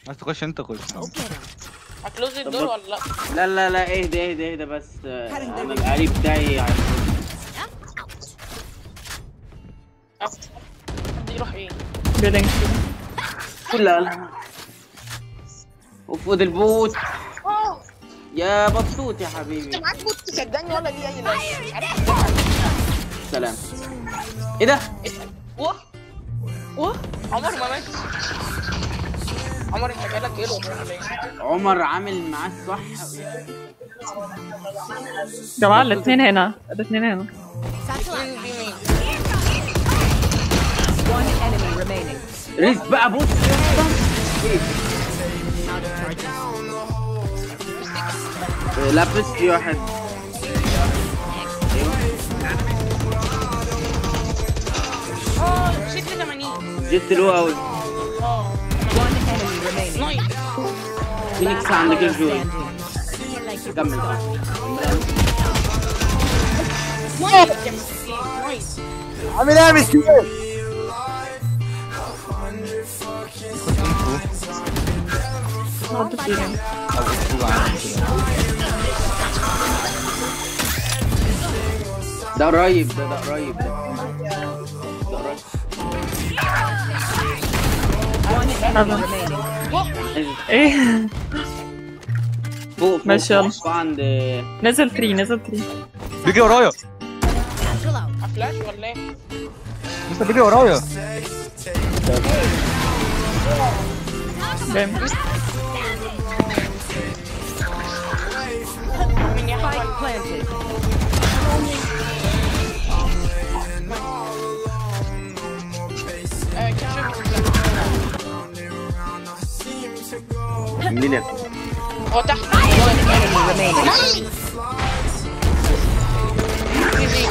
عايز تخش انت خش هكلوز الدور ولا لا لا لا لا اهدى اهدى اهدى بس آه، انا القريب بتاعي عايز- حد يروح ايه بيلينج لا لا وفود البوت اه يا بطوط يا انت حبيبي معاك بوت تصدقني ولا دي اي لازمه عارف تضحك. سلام ايه ده اسال واه واه عمر ما مات عمر انت جالك ايه ولا ايه عمر عامل معاه الصح جماعة الاثنين هنا الاثنين هنا مين دي مين One enemy remaining. ريس بقى بص آه، لابس في واحد اه شكل 80 جيت له قوي اه One enemy remaining. نايس فينيكس عندك الجوي Standing. كمل نايس يا مسكين نايس عامل ايه يا مسكين؟ حط فيهم او اسلوب عندي كده ده قريب ده ده قريب ده ده قريب One enemy هذا. remaining. ايه فوق فوق ماشي، فوق يلا. فوق عند نزل 3 نزل 3 بيجي ورايا افلاش ولا ايه لسه بيجي ورايا جامد مين يا حبايبي Spike planted. آه، كشف مين يا هو تحت Enemy remaining. ايزي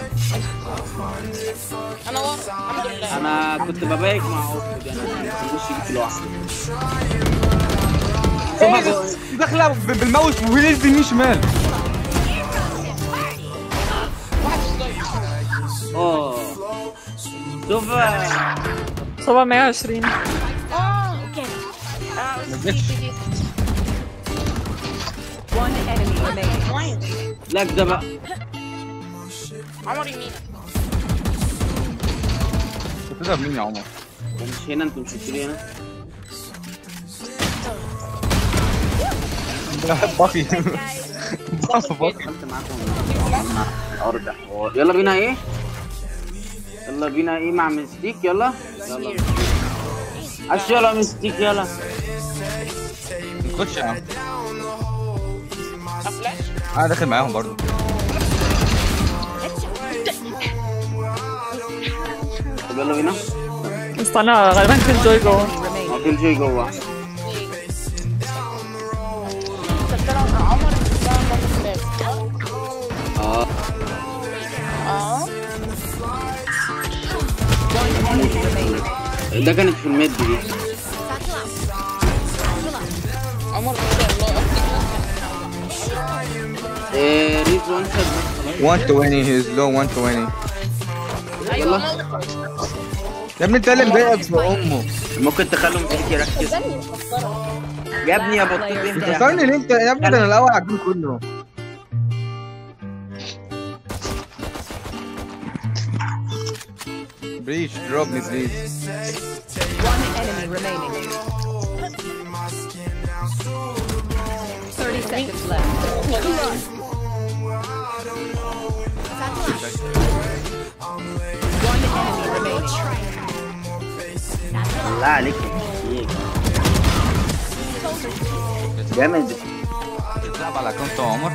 انا ورا الحمد لله انا كنت ببارك مع اختي انا ما كنتش جيت لوحدي داخله ب- بالماوس وهيلز يمين شمال واحد سلايد اه شوف 720 اه اوكي اه نزلتش. One enemy remaining. نايس لك ده بقى عمر يمين بتضرب مين يا عمر ده مش هنا انت مش قلت لي هنا ده باقي باقي دخلت معاكم مع الارض ده حوار. يلا بينا ايه يلا بينا ايه مع مستيك يلا يلا عش يلا مستيك يلا خش يا عم افلاش انا داخل معاهم برضو طب يلا بينا استنى غالبا كل جوي جوه Remaining. هو كل شيء جوه ترى عمر ده ده فلاش اه اه One enemy remaining. ده كانت في الميد دي عمر ما شاء الله اختي إيه ريز وان شوت بس خلاص 120 هيز لو 120 ايوه يلا. عمر يا ابني انت اللي مضايقك في امه ممكن تخلوا مستيك يركز استني مخسره يا ابني يا بطيط انت يا خسرني ليه انت يا ابني ده انا الاول على الجيم كله بريش دروب مي بليز One enemy remaining. 30 seconds left. One enemy remaining. الله عليك يا مستيك. جامد بتلعب على اكونت عمر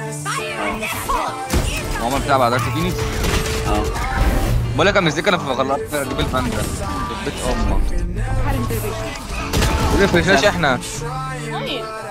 عمر بتلعب على دارك فينيكس اه بقول لك يا مزيكا انا في غلطت جيب الفاندا بيت امك قول لي فريشاش احنا نايس